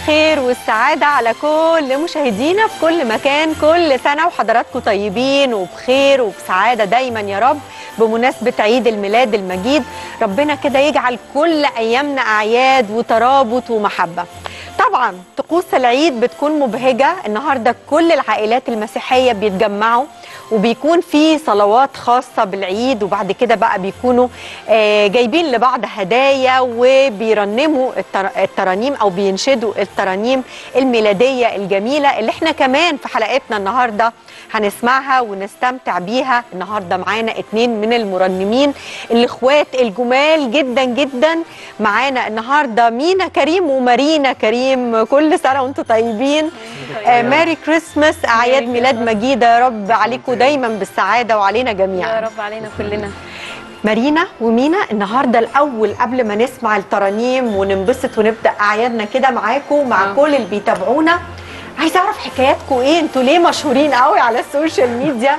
الخير والسعادة على كل مشاهدينا في كل مكان كل سنة وحضراتكم طيبين وبخير وبسعادة دايما يا رب بمناسبة عيد الميلاد المجيد ربنا كده يجعل كل أيامنا أعياد وترابط ومحبة طبعا طقوس العيد بتكون مبهجة النهاردة كل العائلات المسيحية بيتجمعوا وبيكون في صلوات خاصة بالعيد وبعد كده بقى بيكونوا آه، جايبين لبعض هدايا وبيرنموا التر- الترانيم أو بينشدوا الترانيم الميلادية الجميلة اللي احنا كمان في حلقتنا النهاردة هنسمعها ونستمتع بيها النهارده معانا اتنين من المرنمين الاخوات الجمال جدا جدا معانا النهارده مينا كريم ومارينا كريم كل سنه وانتم طيبين آه ماري كريسماس اعياد ميلاد مجيده يا رب عليكم دايما بالسعاده وعلينا يا جميعا رب علينا كلنا مارينا ومينا النهارده الاول قبل ما نسمع الترانيم وننبسط ونبدا اعيادنا كده معاكم مع آه. كل اللي بيتابعونا عايزه اعرف حكاياتكم ايه انتوا ليه مشهورين قوي على السوشيال ميديا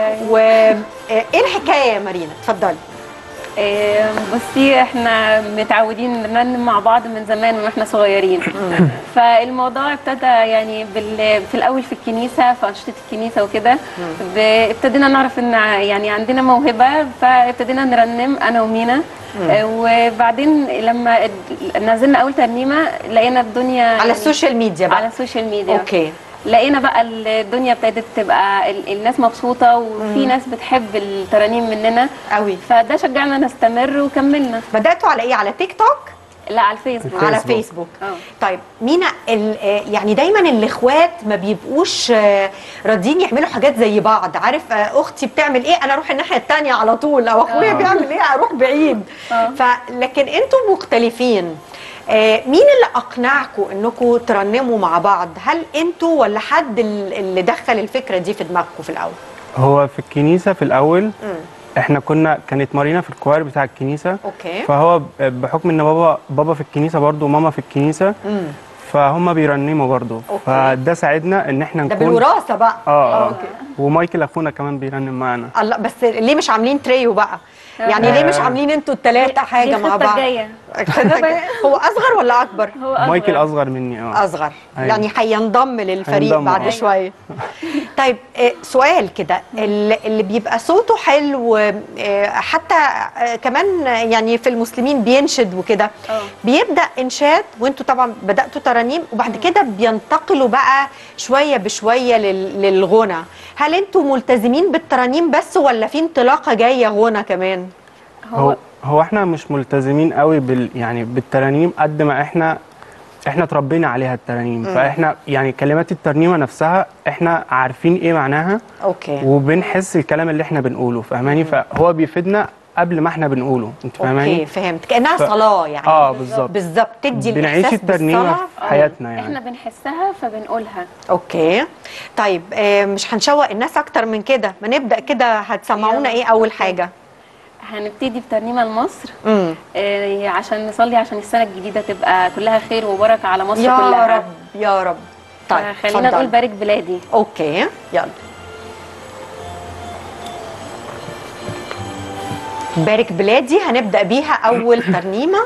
وايه الحكايه يا مارينا اتفضلي إيه، بصي احنا متعودين نرنم مع بعض من زمان واحنا صغيرين فالموضوع ابتدى يعني بال... في الاول في الكنيسه في انشطه الكنيسه وكده ب... ابتدينا نعرف ان يعني عندنا موهبه فابتدينا نرنم انا ومينا آه، وبعدين لما اد- نزلنا اول ترنيمه لقينا الدنيا على السوشيال ميديا بقى على السوشيال ميديا اوكي لقينا بقى الدنيا ابتدت تبقى ال- الناس مبسوطه وفي ناس بتحب الترانيم مننا قوي فده شجعنا نستمر وكملنا بداتوا على ايه على تيك توك لا على الفيسبوك على فيسبوك. فيسبوك اه طيب مينا ال- آه، يعني دايما الاخوات ما بيبقوش آه، راضيين يعملوا حاجات زي بعض عارف آه، اختي بتعمل ايه انا اروح الناحيه الثانيه على طول او اخويا آه. بيعمل ايه اروح بعيد آه. فلكن انتوا مختلفين آه، مين اللي اقنعكم انكم ترنموا مع بعض هل انتوا ولا حد ال- اللي دخل الفكره دي في دماغكم في الاول هو في الكنيسة في الأول مم. احنا كنا كانت مارينا في الكوار بتاع الكنيسة اوكي فهو ب- بحكم ان بابا بابا في الكنيسة برضه وماما في الكنيسة مم. فهم بيرنموا برضه أوكي. فده ساعدنا ان احنا ده نكون بالوراثه بقى اه اه أوكي. ومايكل اخونا كمان بيرنم معانا الله بس ليه مش عاملين تريو بقى يعني ليه مش آه. عاملين انتوا الثلاثه حاجه دي مع الخطة بعض الجاية. هو اصغر ولا اكبر هو أصغر. مايكل اصغر مني اه اصغر أيوة. يعني هينضم للفريق هينضم، بعد آه. شويه طيب آه، سؤال كده اللي اللي بيبقى صوته حلو آه، حتى آه، كمان يعني في المسلمين بينشد وكده اه بيبدا انشاد وانتوا طبعا بداتوا ترانيم وبعد كده بينتقلوا بقى شويه بشويه لل- للغنى هل انتوا ملتزمين بالترانيم بس ولا في انطلاقه جايه غنى كمان هو هو هو احنا مش ملتزمين قوي بال يعني بالترانيم قد ما احنا احنا اتربينا عليها الترانيم فاحنا يعني كلمات الترنيمه نفسها احنا عارفين ايه معناها اوكي وبنحس الكلام اللي احنا بنقوله فاهماني فهو بيفيدنا قبل ما احنا بنقوله انت اوكي فاهماني فهمت كانها ف- صلاه يعني اه بالظبط بالظبط تدي بنعيش الإحساس الترنيمه بالصلاة. في حياتنا يعني احنا بنحسها فبنقولها اوكي طيب آه، مش هنشوق الناس اكتر من كده ما نبدا كده هتسمعونا يلا. ايه اول أوكي. حاجه هنبتدي بترنيمه لمصر امم آه، عشان نصلي عشان السنه الجديده تبقى كلها خير وبركه على مصر يا كلها رب يا رب طيب خلينا نقول اتفضل. بارك بلادي اوكي يلا بارك بلادي هنبدا بيها اول ترنيمه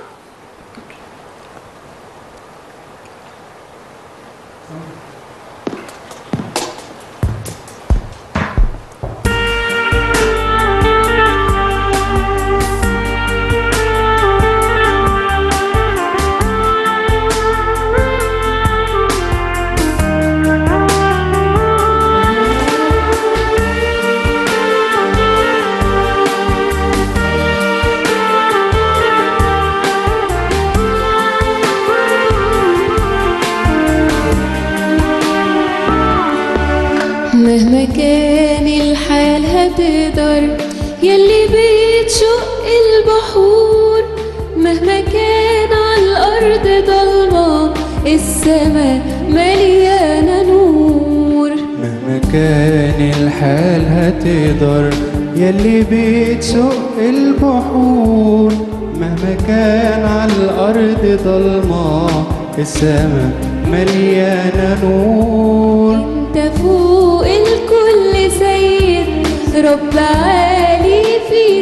مهما كان الحال هتقدر يلي بتشق البحور مهما كان على الأرض ضلمة السما مليانة نور مهما كان الحال هتقدر يلي بتسوق البحور مهما كان على الأرض ضلمة السما مليانة نور انت فوق الكل سيد رب عالي في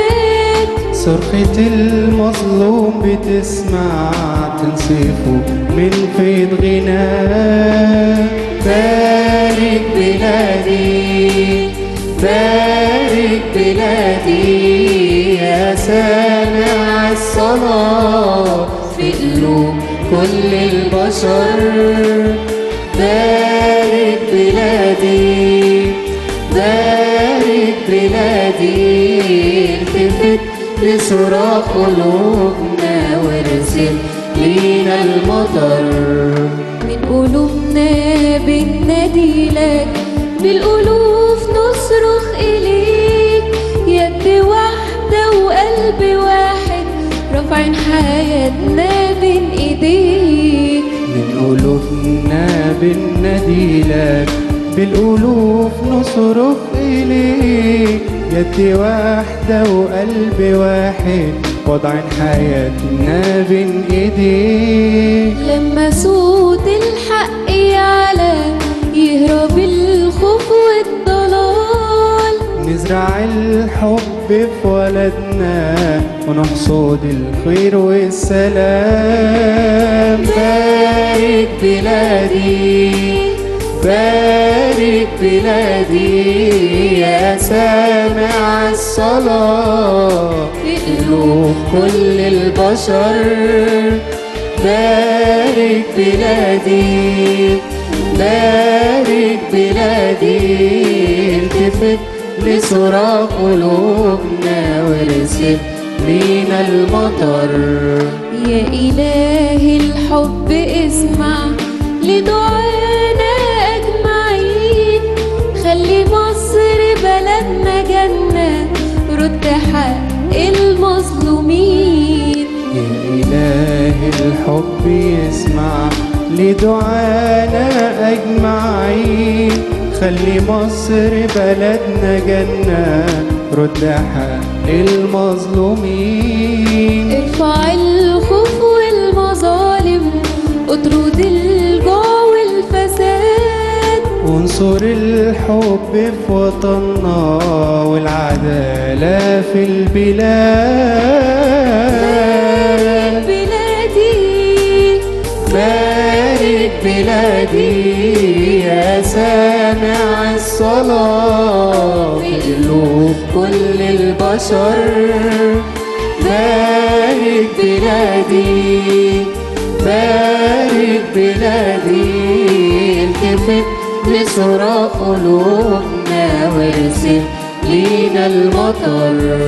سماك صرخة المظلوم بتسمع تنصيفه من فيض غناك بارك بلادي بارك بلادي يا سامع الصلاة في قلوب كل البشر بارك بلادي بارك بلادي التفت لصراخ قلوبنا وارسل لينا المطر من قلوبنا بننادي لك بالألوف نصرخ إليك يد واحدة وقلب واحد رافعين حياتنا بين إيديك من قلوبنا بننادي لك بالألوف نصرخ إليك يد واحدة وقلب واحد وضعين حياتنا بين إيديك لما صوت الحق يعلى يهرب الخوف والضلال نزرع الحب في ولدنا ونحصد الخير والسلام بارك بلادي بارك بلادي يا سامع الصلاة في قلوب كل البشر بارك بلادي بارك بلادي التفت لصراخ قلوبنا وارسل لينا المطر يا إله الحب اسمع لدعانا أجمعين خلي مصر بلدنا جنة رد حق المظلومين يا إله الحب يسمع لدعانا أجمعين خلي مصر بلدنا جنة رد حق المظلومين ارفع الخوف والمظالم اطرد الجوع والفساد وانصر الحب في وطننا والعدالة في البلاد بلادي بارك بلادي يا سامع الصلاة في قلوب كل البشر بارك بلادي بارك بلادي التفت لصراخ قلوبنا وارسل لينا المطر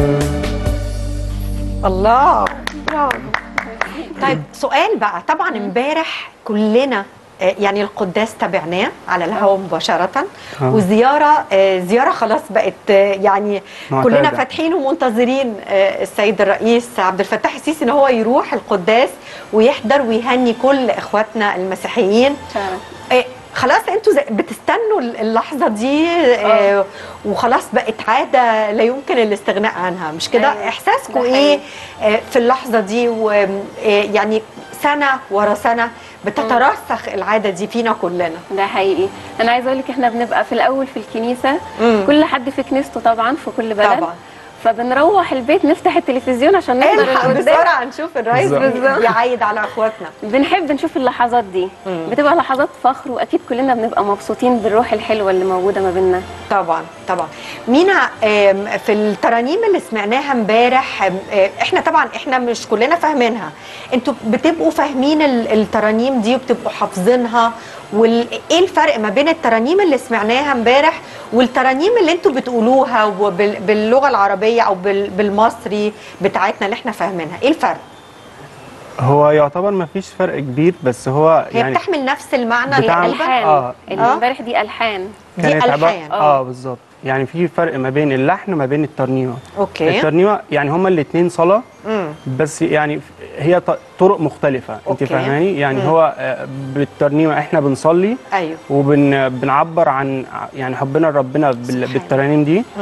الله برافو طيب سؤال بقى طبعا امبارح كلنا آه، يعني القداس تابعناه على الهواء مباشرة آه. وزيارة آه، زيارة خلاص بقت آه، يعني معتادة. كلنا فاتحين ومنتظرين آه، السيد الرئيس عبد الفتاح السيسي ان هو يروح القداس ويحضر ويهني كل اخواتنا المسيحيين فعلا آه، خلاص انتوا زي- بتستنوا اللحظه دي آه، وخلاص بقت عاده لا يمكن الاستغناء عنها مش كده أيوة، احساسكم ده ايه آه، في اللحظه دي ويعني سنه ورا سنه بتترسخ العاده دي فينا كلنا ده حقيقي انا عايزه اقول لك احنا بنبقى في الاول في الكنيسه مم. كل حد في كنيسته طبعا في كل بلد طبعا. فبنروح البيت نفتح التلفزيون عشان نحضر الحق القداس بسرعه نشوف الرئيس بالظبط. بيعيد على اخواتنا بنحب نشوف اللحظات دي مم. بتبقى لحظات فخر واكيد كلنا بنبقى مبسوطين بالروح الحلوه اللي موجوده ما بيننا طبعا طبعا مينا آم، في الترانيم اللي سمعناها امبارح آم، آه، احنا طبعا احنا مش كلنا فاهمينها انتوا بتبقوا فاهمين ال- الترانيم دي وبتبقوا حافظينها وايه الفرق ما بين الترانيم اللي سمعناها امبارح والترانيم اللي انتوا بتقولوها وبال- باللغه العربيه او بال- بالمصري بتاعتنا اللي احنا فاهمينها ايه الفرق هو يعتبر ما فيش فرق كبير بس هو هي يعني بتحمل نفس المعنى بتعمل- تقريبا الحان آه. اللي آه. امبارح دي الحان دي كانت عبارة- الحان اه بالظبط يعني في فرق ما بين اللحن ما بين الترنيمه اوكي الترنيمه يعني هما الاثنين صلاه مم. بس يعني هي ط- طرق مختلفه أوكي. انت فاهماني يعني مم. هو آه، بالترنيمه احنا بنصلي ايوه وبنعبر عن يعني حبنا لربنا بال- صحيح. بالترانيم دي مم.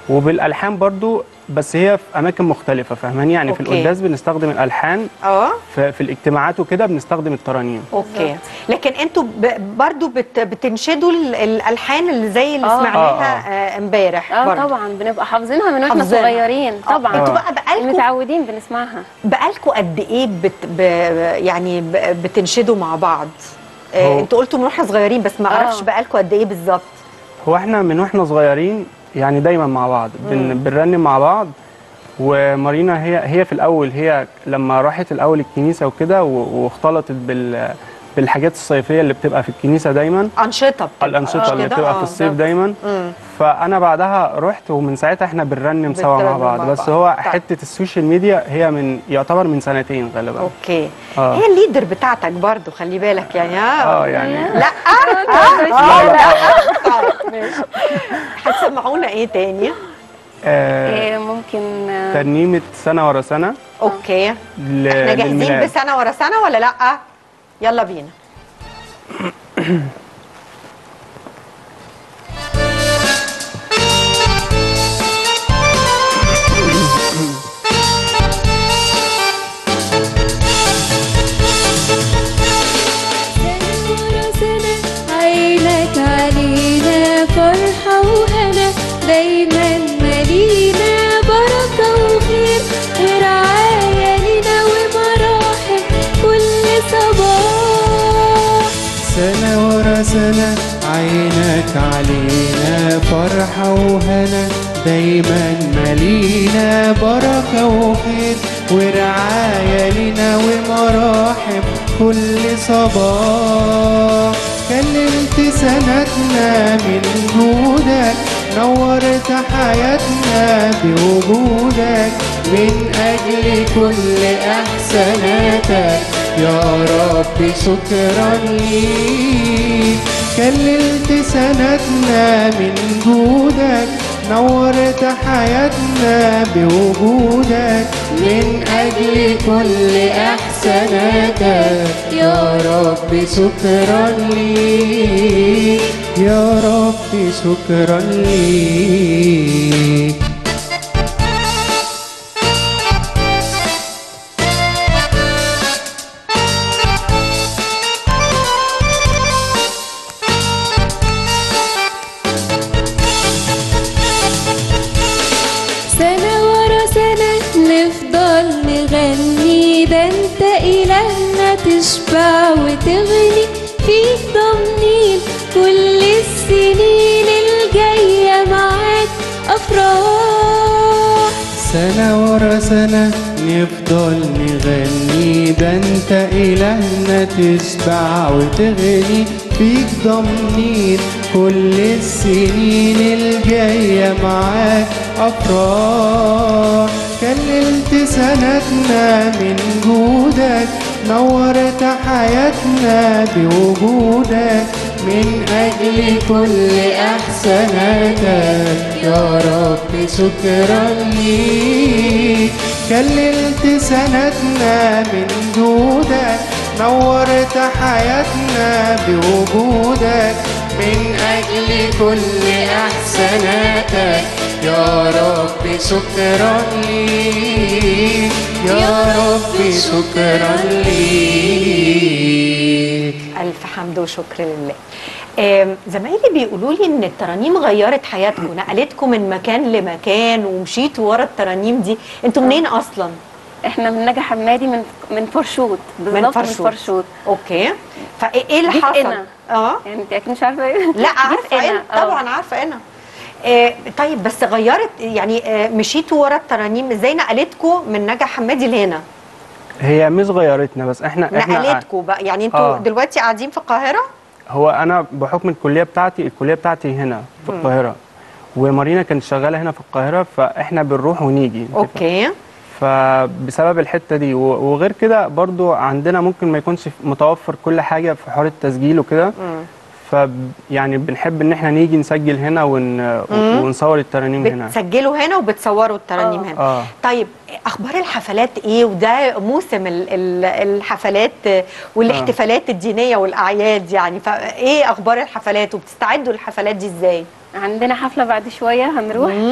وبالالحان برضو بس هي في اماكن مختلفه فاهماني يعني في أوكي. القداس بنستخدم الالحان اه في, في الاجتماعات وكده بنستخدم الترانيم اوكي لكن انتوا ب- برضو بت بتنشدوا ال- الالحان اللي زي اللي آه. سمعناها آه، امبارح اه برضو. طبعا بنبقى حافظينها من واحنا حافظينها. صغيرين آه، طبعا انتوا بقى بقالكم متعودين بنسمعها بقالكم قد ايه بت ب يعني ب بتنشدوا مع بعض آه، هو- انتوا قلتوا من واحنا صغيرين بس ما اعرفش آه. بقالكم قد ايه بالظبط هو احنا من واحنا صغيرين يعني دايما مع بعض بن بنرنم مع بعض ومارينا هي هي في الاول هي لما راحت الاول الكنيسه وكده و- واختلطت بال بالحاجات الصيفيه اللي بتبقى في الكنيسه دايما انشطه بتبقى الانشطه اللي كده؟ بتبقى آه، في الصيف بالظبط. دايما مم. فانا بعدها رحت ومن ساعتها احنا بنرنم سوا مع بترنموا بعض مع بس بعض. هو طيب. حته السوشيال ميديا هي من يعتبر من سنتين غالبا اوكي آه. هي الليدر بتاعتك برضو خلي بالك يعني ها اه يعني لا لا لا طيب ماشي هتسمعونا ايه تاني آه إيه ممكن آه، ترنيمه سنه ورا سنه اوكي ل- احنا جاهزين للميلاد. بسنه ورا سنه ولا لا يلا بينا سنة ورا سنة عينك علينا فرحة وهنا دايما مالينا بركة وخير ورعاية لنا ومراحم كل صباح سنة ورا سنة عينك علينا فرحة وهنا دايما مالينا بركة وخير ورعاية لنا ومراحم كل صباح كلمت سنتنا من جودك نورت حياتنا بوجودك من أجل كل أحسناتك يا رب شكرا ليك كللت سنتنا من جودك نورت حياتنا بوجودك من أجل كل أحسناتك يا رب شكرا ليك يا رب شكرا ليك سنة ورا سنة نفضل نغني ده انت إلهنا تشبع وتغني فيك ضامنين كل السنين الجاية معاك أفراح سنة ورا سنة نفضل نغني ده انت إلهنا تشبع وتغني فيك ضامنين كل السنين الجاية معاك أفراح كللت سنتنا من جودك نورت حياتنا بوجودك من أجل كل أحسناتك يا رب شكرا ليك كللت سنتنا من جودك نورت حياتنا بوجودك من أجل كل أحسناتك يا رب شكرا ليك يا رب شكرا ليك الف حمد وشكر لله آم، زمايلي بيقولوا لي ان الترانيم غيرت حياتكم نقلتكم من مكان لمكان ومشيتوا ورا الترانيم دي انتوا منين اصلا احنا من نجح حمادي من من فرشود بالظبط من فرشود اوكي فايه إيه اللي جيت حصل هنا. اه يعني انت اكيد مش عارفه ايه لا عارفه هنا، انا آه. طبعا عارفه انا آه طيب بس غيرت يعني آه مشيتوا ورا الترانيم ازاي نقلتكم من نجا حمادي لهنا هي مش غيرتنا بس احنا احنا نقلتكم بقى يعني انتوا آه. دلوقتي قاعدين في القاهره هو انا بحكم الكليه بتاعتي الكليه بتاعتي هنا في القاهره ومارينا كانت شغاله هنا في القاهره فاحنا بنروح ونيجي أنت فاهم؟ اوكي فبسبب الحته دي و- وغير كده برضو عندنا ممكن ما يكونش متوفر كل حاجه في حوار التسجيل وكده ف يعني بنحب ان احنا نيجي نسجل هنا ون... ونصور الترانيم هنا بتسجلوا هنا وبتصوروا الترانيم آه. هنا اه طيب اخبار الحفلات ايه وده موسم ال- ال- الحفلات آه، والاحتفالات الدينيه والاعياد يعني فايه اخبار الحفلات وبتستعدوا للحفلات دي ازاي عندنا حفله بعد شويه هنروح مم.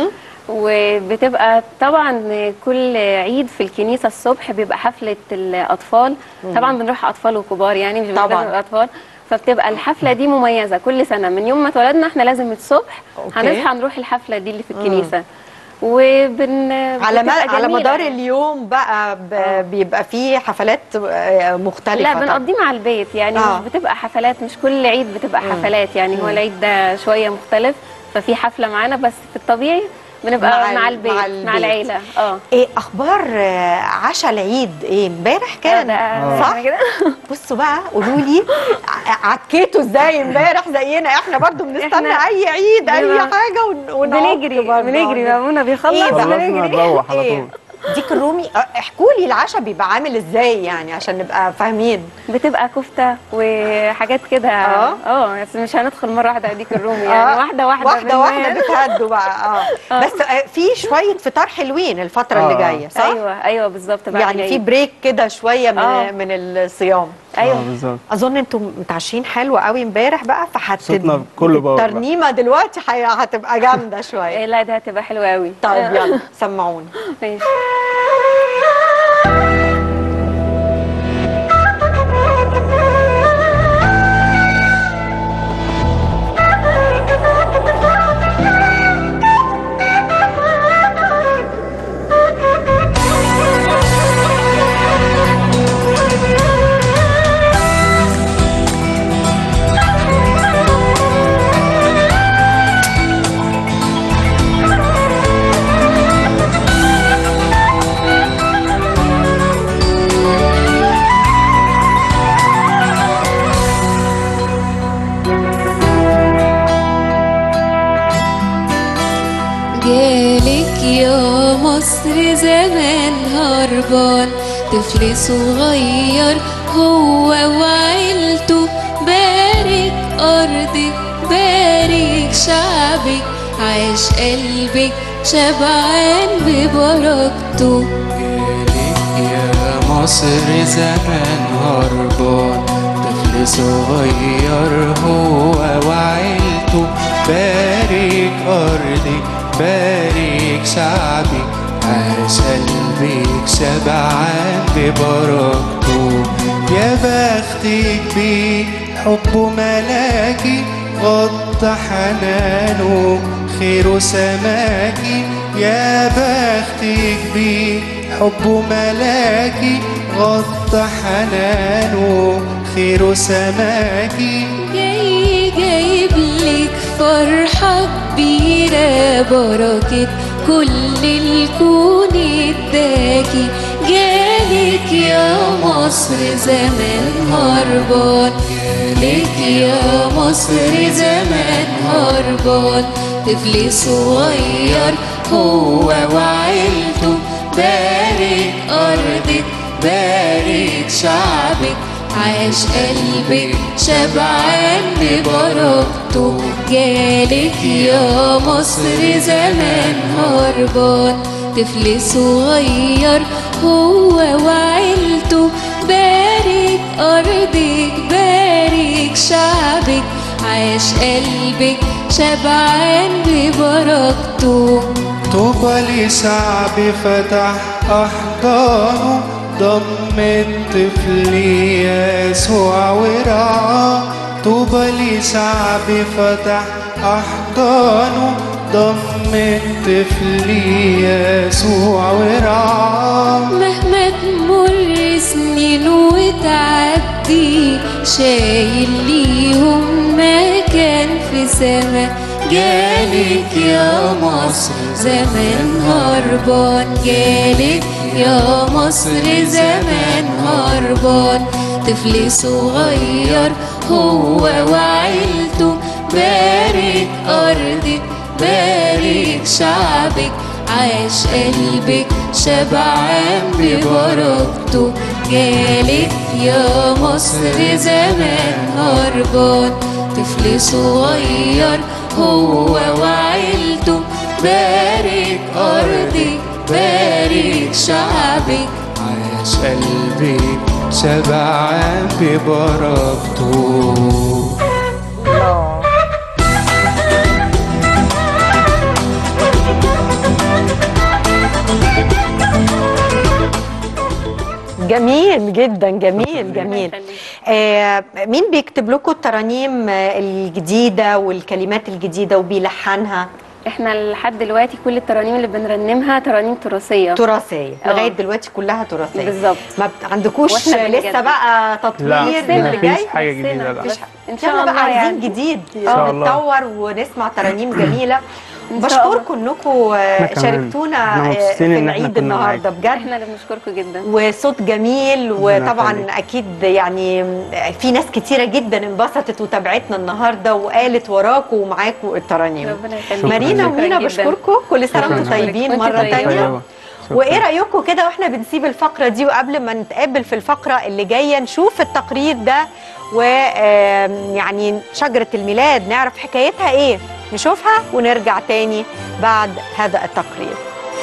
وبتبقى طبعا كل عيد في الكنيسه الصبح بيبقى حفله الاطفال طبعا بنروح اطفال وكبار يعني مش طبعاً. طبعا اطفال فبتبقى الحفله دي مميزه كل سنه من يوم ما اتولدنا احنا لازم الصبح أوكي. هنصحى نروح الحفله دي اللي في الكنيسه وبن على ما بتبقى على جميلة مدار يعني. اليوم بقى ب... بيبقى فيه حفلات آه، مختلفة لا طبعاً. بنقضيه مع البيت يعني آه. مش بتبقى حفلات مش كل عيد بتبقى حفلات يعني هو العيد ده شويه مختلف ففي حفله معانا بس في الطبيعي بنبقى مع مع, ال- مع البيت مع مع, البيت. العيله اه ايه اخبار آه، عشاء العيد ايه امبارح كان ده- صح كده بصوا بقى قولوا لي ع- عكيتوا ازاي امبارح زينا احنا برضو بنستنى إحنا اي عيد اي بنبقى- حاجه ون- ونعك بنجري برضو. بنجري مامونا بيخلص إيه بقى؟ خلصنا بنجري نروح على إيه؟ طول ديك الرومي آه، احكوا لي العشاء بيبقى عامل ازاي يعني عشان نبقى فاهمين بتبقى كفته وحاجات كده آه. اه بس مش هندخل مره واحده اديك الرومي يعني آه، واحده واحده واحده واحده بالمال. بتهدوا بقى اه بس آه، في شويه فطار حلوين الفتره اللي آه. جايه صح ايوه ايوه بالظبط بعد يعني في العيد. بريك كده شويه من آه. من الصيام آه، ايوه بالظبط اظن انتم متعشين حلو قوي امبارح بقى فحت صوتنا كله باور بقى. الترنيمه دلوقتي حي- هتبقى جامده شويه إيه، لا ده هتبقى حلوه قوي طيب يلا سمعوني ماشي جالك يا مصر زمان هربان طفل صغير هو وعيلته بارك أرضك بارك شعبك عاش قلبك شبعان ببركته جالك يا مصر زمان هربان طفل صغير هو وعيلته بارك أرضك بارك شعبك عاش قلبك شبعان ببركته يا بختك بيه حبه ملاكي غطى حنانه خيره سماكي يا بختك بيه حبه ملاكي غطى حنانه خيره سماكي جاي جايب لك فرحة كبيرة بركة كل الكون اداكي جالك يا مصر زمان هربان جالك يا مصر زمان هربان طفل صغير هو وعيلته بارك أرضك بارك شعبك عاش قلبك شبعان ببركته جالك يا مصر زمان هربان طفل صغير هو وعيلته بارك أرضك بارك شعبك عاش قلبك شبعان ببركته طوبى لشعب فتح أحضانه ضم الطفل يسوع ورعاه طوبى لشعب فتح أحضانه ضم الطفل يسوع ورعاه مهما تمر سنين وتعدي شايل ليهم مكان في سما جالك يا مصر زمان هربان جالك يا مصر زمان هربان طفل صغير هو وعيلته بارك أرضك بارك شعبك عاش قلبك شبعان ببركته جالك يا مصر زمان هربان طفل صغير هو وعيلته بارك أرضك بارك شعبك عاش قلبك شبعان ببركته جميل جدا جميل جميل يخليك. آه مين بيكتب لكم الترانيم آه، الجديده والكلمات الجديده وبيلحنها احنا لحد دلوقتي كل الترانيم اللي بنرنمها ترانيم تراثيه تراثيه آه. لغايه دلوقتي كلها تراثيه بالظبط ما ب- عندكوش وإحنا لسه بنجدد. بقى لا تطوير نفسنا اللي مفيش جاي حاجه جديده لا مفيش ان احنا شاء الله بقى عايزين يعني جديد شاء الله. نتطور ونسمع ترانيم جميله إن شاء الله. بشكركم انكم إحنا كمان. شاركتونا إحنا آه، مبسوطين في إن إحنا العيد كنا النهارده بجد احنا اللي بنشكركم جدا وصوت جميل ربنا وطبعا يخليك. اكيد يعني في ناس كتيره جدا انبسطت وتابعتنا النهارده وقالت وراكم ومعاكم الترانيم ربنا يخليك شكراً. مارينا شكراً ومينا جداً. بشكركم كل سنه شكراً. وانتم طيبين وأنت مره طيبة. تانية طيبة. شكراً. وايه رايكم كده واحنا بنسيب الفقره دي وقبل ما نتقابل في الفقره اللي جايه نشوف التقرير ده ويعني شجره الميلاد نعرف حكايتها ايه نشوفها ونرجع تاني بعد هذا التقرير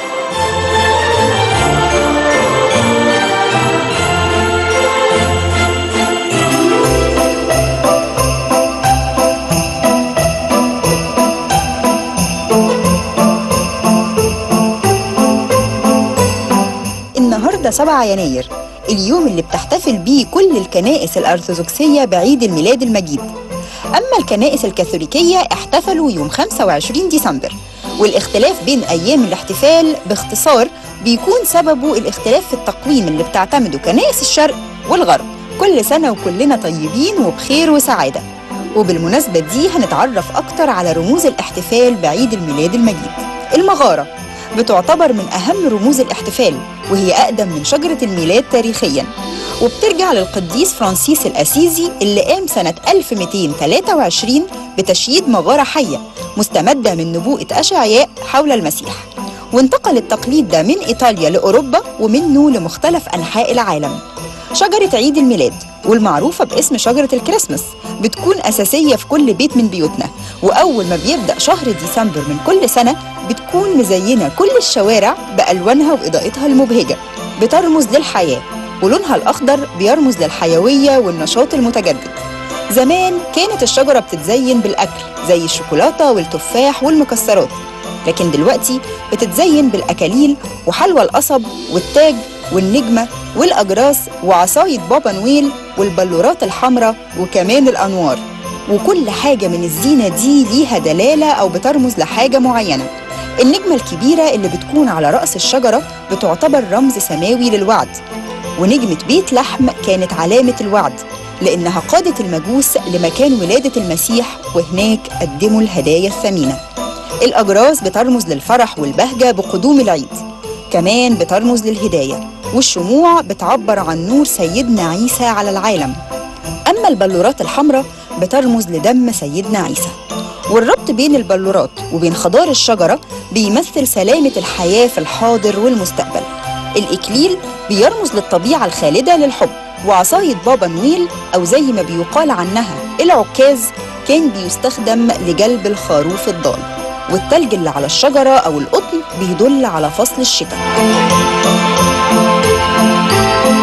النهارده 7 يناير اليوم اللي بتحتفل بيه كل الكنائس الأرثوذكسية بعيد الميلاد المجيد أما الكنائس الكاثوليكية احتفلوا يوم 25 ديسمبر والاختلاف بين أيام الاحتفال باختصار بيكون سببه الاختلاف في التقويم اللي بتعتمده كنائس الشرق والغرب كل سنة وكلنا طيبين وبخير وسعادة وبالمناسبة دي هنتعرف أكتر على رموز الاحتفال بعيد الميلاد المجيد المغارة بتعتبر من أهم رموز الاحتفال وهي أقدم من شجرة الميلاد تاريخياً وبترجع للقديس فرانسيس الأسيزي اللي قام سنة 1223 بتشييد مغارة حية مستمدة من نبوءة أشعياء حول المسيح وانتقل التقليد ده من إيطاليا لأوروبا ومنه لمختلف أنحاء العالم شجرة عيد الميلاد والمعروفة باسم شجرة الكريسماس بتكون أساسية في كل بيت من بيوتنا وأول ما بيبدأ شهر ديسمبر من كل سنة بتكون مزينة كل الشوارع بألوانها وإضاءتها المبهجة بترمز للحياة ولونها الأخضر بيرمز للحيوية والنشاط المتجدد زمان كانت الشجرة بتتزين بالأكل زي الشوكولاتة والتفاح والمكسرات لكن دلوقتي بتتزين بالأكاليل وحلوى القصب والتاج والنجمة والأجراس وعصاية بابا نويل والبلورات الحمراء وكمان الأنوار وكل حاجة من الزينة دي ليها دلالة أو بترمز لحاجة معينة النجمة الكبيرة اللي بتكون على رأس الشجرة بتعتبر رمز سماوي للوعد ونجمة بيت لحم كانت علامة الوعد لأنها قادت المجوس لمكان ولادة المسيح وهناك قدموا الهدايا الثمينة الأجراس بترمز للفرح والبهجة بقدوم العيد كمان بترمز للهداية والشموع بتعبر عن نور سيدنا عيسى على العالم أما البلورات الحمراء بترمز لدم سيدنا عيسى والربط بين البلورات وبين خضار الشجرة بيمثل سلامة الحياة في الحاضر والمستقبل الإكليل بيرمز للطبيعة الخالدة للحب وعصاية بابا نويل أو زي ما بيقال عنها العكاز كان بيستخدم لجلب الخروف الضال والتلج اللي على الشجرة أو القطن بيدل على فصل الشتاء